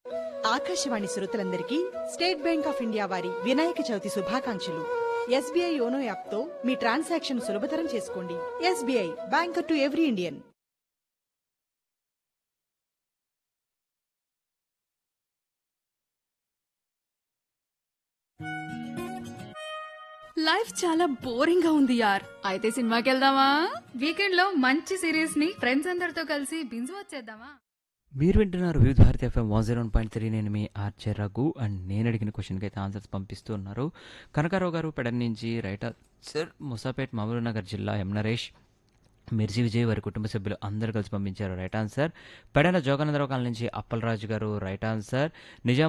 ఆకాశవాణి శ్రోతలందరికీ state bank of India వారి వినాయక చవితి శుభాకాంక్షలు ఎస్బీఐ యోనో యాప్తో మీ ట్రాన్సాక్షన్ సులభతరం చేసుకోండి SBI banker to every Indian life చాలా బోరింగ్ గా ఉంది యార్ అయితే సినిమాకి వెళ్దామా వీకెండ్ లో మంచి సిరీస్ ని ఫ్రెండ్స్ అందరితో కలిసి బింజ్ వచ్చేద్దామా మీరు వింటున్నారు Vividha Bharati FM one zero point three నేను మీ ఆర్చర్ రఘు అండ్ నేను అడిగిన క్వశ్చన్కి అయితే ఆన్సర్స్ పంపిస్తూ ఉన్నారు కనకారావు గారు పెడన్ నుంచి రైటర్ సార్ ముసాపేట్ మహబూబ్ నగర్ జిల్లా ఎం నరేష్ మిర్జీ విజయ్ వారి కుటుంబ సభ్యులు అందరూ కలిసి పంపించారు right answer Pedana Joganandarao colony నుంచి అప్పలరాజు గారు రైట్ ఆన్సర్ నిజాం